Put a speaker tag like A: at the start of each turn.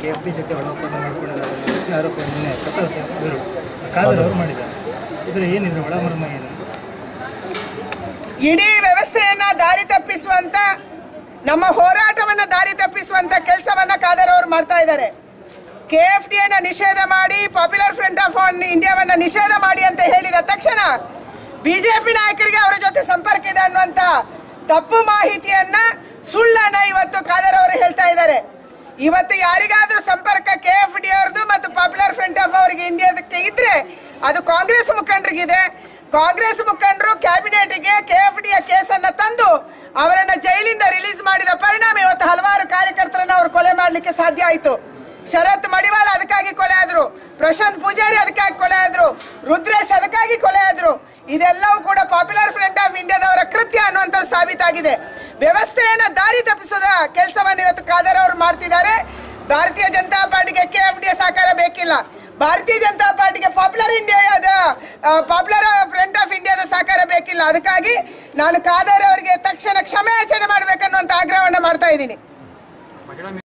A: K F D ಜೊತೆ ಒಳ ಒಪ್ಪಂದ ಮಾಡ್ಕೊಂಡಿದ್ದಾರೆ ಅನ್ನೋ ಆರೋಪ ನಿನ್ನೆ ಪ್ರತಾಪ್ ಸಿಂಹ ಕಾದರ್ ಅವರು ಮಾಡಿದ್ದಾರೆ ಇದ್ರ ಏನಿದ್ರು ಒಳಮರ್ಮ ಏನು
B: ಇಡೀ ವ್ಯವಸ್ಥೆಯನ್ನ ದಾರಿ ತಪ್ಪಿಸುವಂತ ನಮ್ಮ ಹೋರಾಟವನ್ನ ದಾರಿ ತಪ್ಪಿಸುವಂತ ಕೆಲಸವನ್ನ ಕಾದರ್ ಅವರು ಮಾಡ್ತಾ ಇದ್ದಾರೆ ಕೆ ಎಫ್ ಡಿ ಅನ್ನ ನಿಷೇಧ ಮಾಡಿ ಪಾಪ್ಯುಲರ್ ಫ್ರಂಟ್ ಆಫ್ ಇಂಡಿಯಾವನ್ನ ನಿಷೇಧ ಮಾಡಿ ಅಂತ ಹೇಳಿದ ತಕ್ಷಣ ಬಿಜೆಪಿ ನಾಯಕರಿಗೆ ಅವರ ಜೊತೆ ಸಂಪರ್ಕ ಇದೆ ಅನ್ನುವಂತ ತಪ್ಪು ಮಾಹಿತಿಯನ್ನ ಸುಳ್ಳನ್ನ ಇವತ್ತು ಕಾದರ್ ಅವರು ಹೇಳ್ತಾ ಇದ್ದಾರೆ ಇವತ್ತು ಯಾರಿಗಾದ್ರೂ ಸಂಪರ್ಕ ಕೆ ಎಫ್ ಡಿ ಅವ್ರದ್ದು ಮತ್ತು ಪಾಪ್ಯುಲರ್ ಫ್ರಂಟ್ ಆಫ್ ಅವರಿಗೆ ಇಂಡಿಯಾದಕ್ಕೆ ಇದ್ರೆ ಅದು ಕಾಂಗ್ರೆಸ್ ಮುಖಂಡರಿಗಿದೆ ಕಾಂಗ್ರೆಸ್ ಮುಖಂಡರು ಕ್ಯಾಬಿನೆಟ್ಗೆ ಕೆ ಎಫ್ ಡಿಯ ಕೇಸನ್ನ ತಂದು ಅವರನ್ನ ಜೈಲಿಂದ ರಿಲೀಸ್ ಮಾಡಿದ ಪರಿಣಾಮ ಇವತ್ತು ಹಲವಾರು ಕಾರ್ಯಕರ್ತರನ್ನ ಅವರು ಕೊಲೆ ಮಾಡಲಿಕ್ಕೆ ಸಾಧ್ಯ ಆಯಿತು ಶರತ್ ಮಡಿವಾಳ ಅದಕ್ಕಾಗಿ ಕೊಲೆ ಆದ್ರು ಪ್ರಶಾಂತ್ ಪೂಜಾರಿ ಅದಕ್ಕಾಗಿ ಕೊಲೆ ಆದ್ರು ರುದ್ರೇಶ್ ಅದಕ್ಕಾಗಿ ಕೊಲೆ ಆದ್ರು ಇದೆಲ್ಲವೂ ಕೂಡ ಪಾಪ್ಯುಲರ್ ಫ್ರಂಟ್ ಆಫ್ ಇಂಡಿಯಾದವರ ಕೃತ್ಯ ಅನ್ನುವಂಥದ್ದು ಸಾಬೀತಾಗಿದೆ ವ್ಯವಸ್ಥೆಯನ್ನ ದಾರಿ ತಪ್ಪಿಸೋದ ಕೆಲಸವನ್ನು ಇವತ್ತು ಖಾದರ್ ಅವರು ಮಾಡ್ತಿದ್ದಾರೆ ಭಾರತೀಯ ಜನತಾ ಪಾರ್ಟಿಗೆ ಕೆ ಎಫ್ ಡಿ ಸಹಕಾರ ಬೇಕಿಲ್ಲ ಭಾರತೀಯ ಜನತಾ ಪಾರ್ಟಿಗೆ ಪಾಪ್ಯುಲರ್ ಇಂಡಿಯಾದ ಪಾಪ್ಯುಲರ್ ಫ್ರಂಟ್ ಆಫ್ ಇಂಡಿಯಾದ ಸಹಕಾರ ಬೇಕಿಲ್ಲ ಅದಕ್ಕಾಗಿ ನಾನು ಖಾದರ್ ಅವರಿಗೆ ತಕ್ಷಣ ಕ್ಷಮೆ ಯಾಚನೆ ಮಾಡ್ಬೇಕನ್ನುವಂತ ಆಗ್ರಹವನ್ನ ಮಾಡ್ತಾ ಇದ್ದೀನಿ